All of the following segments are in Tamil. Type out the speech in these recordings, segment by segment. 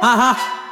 ஆஹா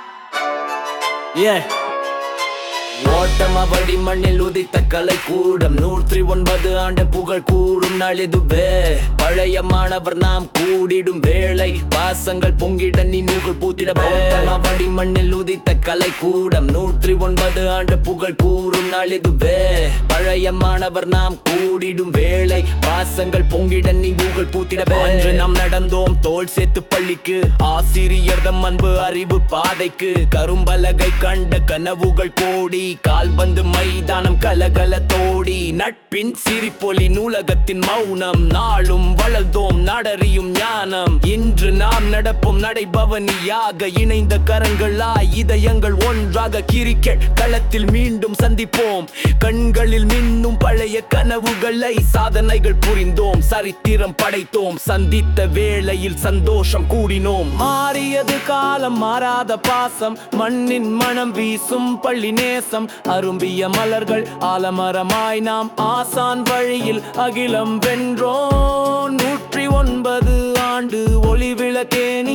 ஏ ஓட்டமா வடி மண்ணில் உதித்த கலை கூடம் நூற்றி ஒன்பது ஆண்டு புகழ் கூடும் நாளிதுவே பழைய மாணவர் நாம் கூடிடும் வேளை வாசங்கள் பொங்கிட நீ நூகள் பூத்திட ஓட்டமா வடி மண்ணில் உதித்த கலை கூடம் நூற்றி ஒன்பது ஆண்டு புகழ் கூறும் நாளிதுவே பழைய மாணவர் நாம் கூடிடும் வேளை வாசங்கள் பொங்கிட நீ நூகள் பூத்திட அன்று நாம் நடந்தோம் தோல் சேர்த்து பள்ளிக்கு ஆசிரியர்தம் அன்பு அறிவு பாதைக்கு கரும்பலகை கண்ட கனவுகள் கோடி கால்பந்து மைதானம் கலகல தோடி நட்பின் சிரிப்பொலி நூலகத்தின் மௌனம் நாளும் வளர்ந்தோம் நடறியும் ஞானம் இன்று நாம் நடப்போம் நடைபவனியாக இணைந்த கரங்களாய் இதயங்கள் ஒன்றாக கிரிக்கெட் களத்தில் மீண்டும் சந்திப்போம் கண்களில் மின்னும் பழைய கனவுகளை சாதனைகள் புரிந்தோம் சரித்திரம் படைத்தோம் சந்தித்த வேளையில் சந்தோஷம் கூடினோம் மாறியது காலம் மாறாத பாசம் மண்ணின் மனம் வீசும் பள்ளி நேசம் அரும்பிய மலர்கள் ஆலமரமாய் நாம் ஆசான் வழியில் அகிலம் வென்றோம் நூற்றி ஒன்பது ஆண்டு ஒளி விளக்கே நீ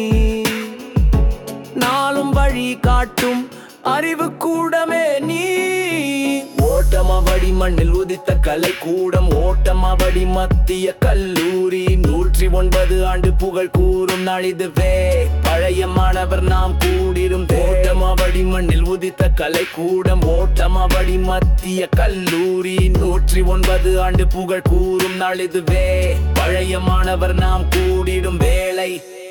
நாளும் வழி காட்டும் அறிவு கூடமே நீ ஓட்டமாவடி மண்ணில் உதித்த கலை கூடம் ஓட்டமாவடி மத்திய கல்லூரி நூற்றி ஒன்பது ஆண்டு புகழ் கூறும் நாளிதுவே பழைய மாணவர் நாம் கூடிரும் ஓட்டமாவடி மண்ணில் உதித்த கலை கூடம் ஓட்டமாவடி மத்திய கல்லூரி நூற்றி ஒன்பது ஆண்டு புகழ் கூறும் நாளிதுவே பழைய மாணவர் நாம் கூடிடும் வேலை